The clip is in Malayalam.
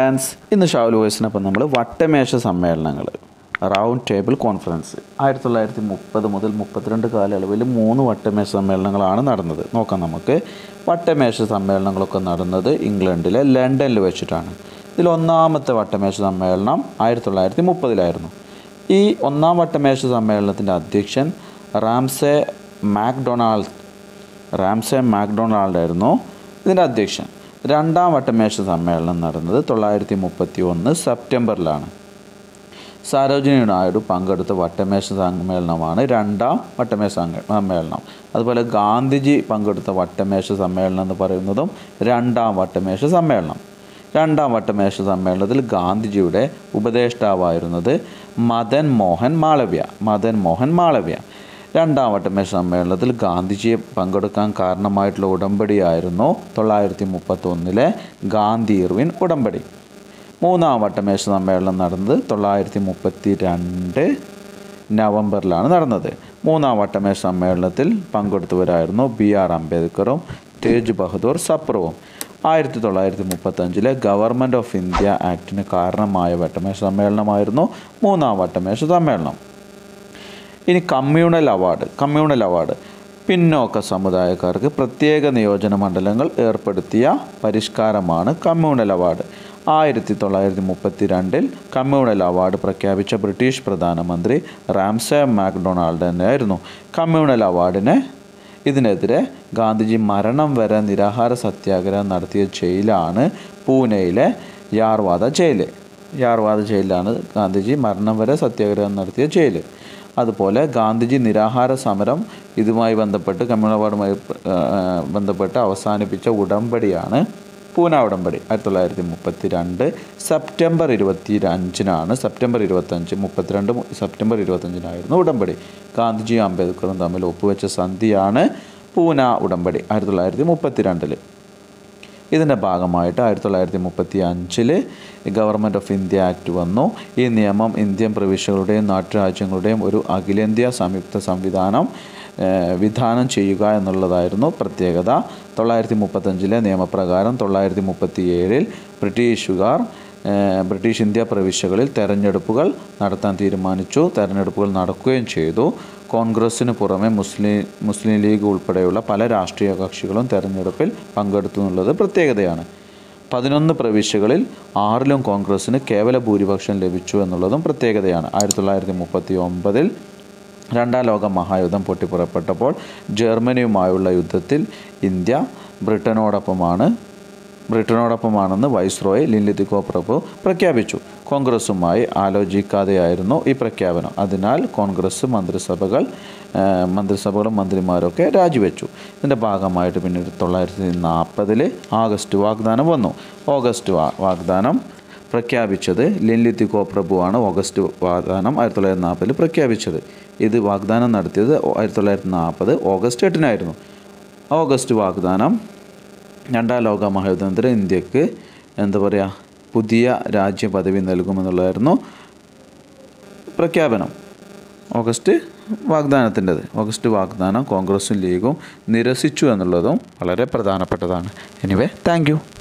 ഫ്രണ്ട്സ് ഇന്ന് ഷാവുൽ വോയിസിനൊപ്പം നമ്മൾ വട്ടമേശ സമ്മേളനങ്ങൾ റൗണ്ട് ടേബിൾ കോൺഫറൻസ് ആയിരത്തി തൊള്ളായിരത്തി മുപ്പത് മുതൽ മുപ്പത്തിരണ്ട് കാലയളവിൽ മൂന്ന് വട്ടമേശ സമ്മേളനങ്ങളാണ് നടന്നത് നോക്കാം നമുക്ക് വട്ടമേശ സമ്മേളനങ്ങളൊക്കെ നടന്നത് ഇംഗ്ലണ്ടിലെ ലണ്ടനിൽ വെച്ചിട്ടാണ് ഇതിൽ ഒന്നാമത്തെ വട്ടമേശ സമ്മേളനം ആയിരത്തി തൊള്ളായിരത്തി മുപ്പതിലായിരുന്നു ഈ ഒന്നാം വട്ടമേശ സമ്മേളനത്തിൻ്റെ അധ്യക്ഷൻ റാംസെ മാക്ഡൊണാൾഡ് റാംസെ മാക്ഡൊണാൾഡ് ആയിരുന്നു ഇതിൻ്റെ അധ്യക്ഷൻ രണ്ടാം വട്ടമേശ സമ്മേളനം നടന്നത് തൊള്ളായിരത്തി മുപ്പത്തി ഒന്ന് സെപ്റ്റംബറിലാണ് സരോജിനി നായിഡു പങ്കെടുത്ത വട്ടമേശ സമ്മേളനമാണ് രണ്ടാം വട്ടമേശ സംഘ- സമ്മേളനം അതുപോലെ ഗാന്ധിജി പങ്കെടുത്ത വട്ടമേശ സമ്മേളനം എന്ന് പറയുന്നതും രണ്ടാം വട്ടമേശ സമ്മേളനം രണ്ടാം വട്ടമേശ സമ്മേളനത്തിൽ ഗാന്ധിജിയുടെ ഉപദേഷ്ടാവായിരുന്നത് മദൻ മോഹൻ മാളവ്യ മദൻ മോഹൻ മാളവ്യ രണ്ടാം വട്ടമേശ സമ്മേളനത്തിൽ ഗാന്ധിജിയെ പങ്കെടുക്കാൻ കാരണമായിട്ടുള്ള ഉടമ്പടിയായിരുന്നു തൊള്ളായിരത്തി മുപ്പത്തൊന്നിലെ ഗാന്ധി ഇർവിൻ ഉടമ്പടി മൂന്നാം വട്ടമേശ സമ്മേളനം നടന്നത് തൊള്ളായിരത്തി മുപ്പത്തി രണ്ട് നവംബറിലാണ് നടന്നത് മൂന്നാം വട്ടമേശ സമ്മേളനത്തിൽ പങ്കെടുത്തവരായിരുന്നു ബി ആർ അംബേദ്കറും തേജ് ബഹദൂർ സപ്രുവും ആയിരത്തി തൊള്ളായിരത്തി മുപ്പത്തഞ്ചിലെ ഗവൺമെൻറ് ഓഫ് ഇന്ത്യ ആക്ടിന് കാരണമായ വട്ടമേശ സമ്മേളനമായിരുന്നു മൂന്നാം വട്ടമേശ സമ്മേളനം ഇനി കമ്മ്യൂണൽ അവാർഡ് കമ്മ്യൂണൽ അവാർഡ് പിന്നോക്ക സമുദായക്കാർക്ക് പ്രത്യേക നിയോജന മണ്ഡലങ്ങൾ ഏർപ്പെടുത്തിയ പരിഷ്കാരമാണ് കമ്മ്യൂണൽ അവാർഡ് ആയിരത്തി തൊള്ളായിരത്തി മുപ്പത്തി രണ്ടിൽ കമ്മ്യൂണൽ അവാർഡ് പ്രഖ്യാപിച്ച ബ്രിട്ടീഷ് പ്രധാനമന്ത്രി റാംസെ മാക്ഡൊണാൾഡ് തന്നെയായിരുന്നു കമ്മ്യൂണൽ അവാർഡിന് ഇതിനെതിരെ ഗാന്ധിജി മരണം വരെ നിരാഹാര സത്യാഗ്രഹം നടത്തിയ ജയിലാണ് പൂനെയിലെ യാർവാദ ജയിൽ യാർവാദ ജയിലിലാണ് ഗാന്ധിജി മരണം വരെ സത്യാഗ്രഹം നടത്തിയ ജയിൽ അതുപോലെ ഗാന്ധിജി നിരാഹാര സമരം ഇതുമായി ബന്ധപ്പെട്ട് കമ്മ്യൂണൽ അവാർഡുമായി ആ, ബന്ധപ്പെട്ട് അവസാനിപ്പിച്ച ഉടമ്പടിയാണ് പൂന ഉടമ്പടി ആയിരത്തി തൊള്ളായിരത്തി മുപ്പത്തി രണ്ട് സെപ്റ്റംബർ ഇരുപത്തി അഞ്ചിനാണ് സെപ്റ്റംബർ ഇരുപത്തഞ്ച് മുപ്പത്തിരണ്ട് മു- സെപ്റ്റംബർ ഇരുപത്തഞ്ചിനായിരുന്നു ഉടമ്പടി ഗാന്ധിജിയും അംബേദ്കറും തമ്മിൽ ഒപ്പുവെച്ച സന്ധിയാണ് പൂന ഉടമ്പടി ആയിരത്തി തൊള്ളായിരത്തി മുപ്പത്തി രണ്ടിൽ ഇതിൻ്റെ ഭാഗമായിട്ട് ആയിരത്തി തൊള്ളായിരത്തി മുപ്പത്തി അഞ്ചിൽ ഗവൺമെൻറ് ഓഫ് ഇന്ത്യ ആക്ട് വന്നു ഈ നിയമം ഇന്ത്യൻ പ്രവിശ്യകളുടെയും നാട്ടുരാജ്യങ്ങളുടെയും ഒരു അഖിലേന്ത്യാ സംയുക്ത സംവിധാനം ഏഹ്, വിധാനം ചെയ്യുക എന്നുള്ളതായിരുന്നു പ്രത്യേകത തൊള്ളായിരത്തി മുപ്പത്തഞ്ചിലെ നിയമപ്രകാരം തൊള്ളായിരത്തി മുപ്പത്തി ഏഴിൽ ബ്രിട്ടീഷുകാർ ഏഹ്, ബ്രിട്ടീഷ് ഇന്ത്യ പ്രവിശ്യകളിൽ തെരഞ്ഞെടുപ്പുകൾ നടത്താൻ തീരുമാനിച്ചു തെരഞ്ഞെടുപ്പുകൾ നടക്കുകയും ചെയ്തു കോൺഗ്രസ്സിന് പുറമെ മുസ്ലിം മുസ്ലിം ലീഗ് ഉൾപ്പെടെയുള്ള പല രാഷ്ട്രീയ കക്ഷികളും തെരഞ്ഞെടുപ്പിൽ പങ്കെടുത്തു എന്നുള്ളത് പ്രത്യേകതയാണ് പതിനൊന്ന് പ്രവിശ്യകളിൽ ആറിലും കോൺഗ്രസ്സിന് കേവല ഭൂരിപക്ഷം ലഭിച്ചു എന്നുള്ളതും പ്രത്യേകതയാണ് ആയിരത്തി തൊള്ളായിരത്തി മുപ്പത്തി ഒമ്പതിൽ രണ്ടാം ലോക മഹായുദ്ധം പൊട്ടിപ്പുറപ്പെട്ടപ്പോൾ ജർമ്മനിയുമായുള്ള യുദ്ധത്തിൽ ഇന്ത്യ ബ്രിട്ടനോടൊപ്പമാണ് ബ്രിട്ടനോടൊപ്പമാണെന്ന് വൈസ്രോയ് ലിൻലിതിക്കോ പ്രഭു പ്രഖ്യാപിച്ചു കോൺഗ്രസുമായി ആലോചിക്കാതെയായിരുന്നു ഈ പ്രഖ്യാപനം അതിനാൽ കോൺഗ്രസ് മന്ത്രിസഭകൾ ആ, മന്ത്രിസഭകളും മന്ത്രിമാരൊക്കെ രാജിവെച്ചു ഇതിൻ്റെ ഭാഗമായിട്ട് പിന്നീട് തൊള്ളായിരത്തി നാൽപ്പതിൽ ആഗസ്റ്റ് വാഗ്ദാനം വന്നു ഓഗസ്റ്റ് വാ വാഗ്ദാനം പ്രഖ്യാപിച്ചത് ലിൻലിത്തിക്കോ പ്രഭുവാണ് ഓഗസ്റ്റ് വാഗ്ദാനം ആയിരത്തി തൊള്ളായിരത്തി നാൽപ്പതിൽ പ്രഖ്യാപിച്ചത് ഇത് വാഗ്ദാനം നടത്തിയത് ആയിരത്തി തൊള്ളായിരത്തി നാൽപ്പത് ഓഗസ്റ്റ് എട്ടിനായിരുന്നു ഓഗസ്റ്റ് വാഗ്ദാനം രണ്ടാം ലോക മഹായുദ്ധത്തിന് ഇന്ത്യക്ക് എന്താ പറയുക പുതിയ രാജ്യ പദവി നൽകുമെന്നുള്ളതായിരുന്നു പ്രഖ്യാപനം ഓഗസ്റ്റ് വാഗ്ദാനത്തിൻ്റെത് ഓഗസ്റ്റ് വാഗ്ദാനം കോൺഗ്രസും ലീഗും നിരസിച്ചു എന്നുള്ളതും വളരെ പ്രധാനപ്പെട്ടതാണ് എനിവേ താങ്ക് യു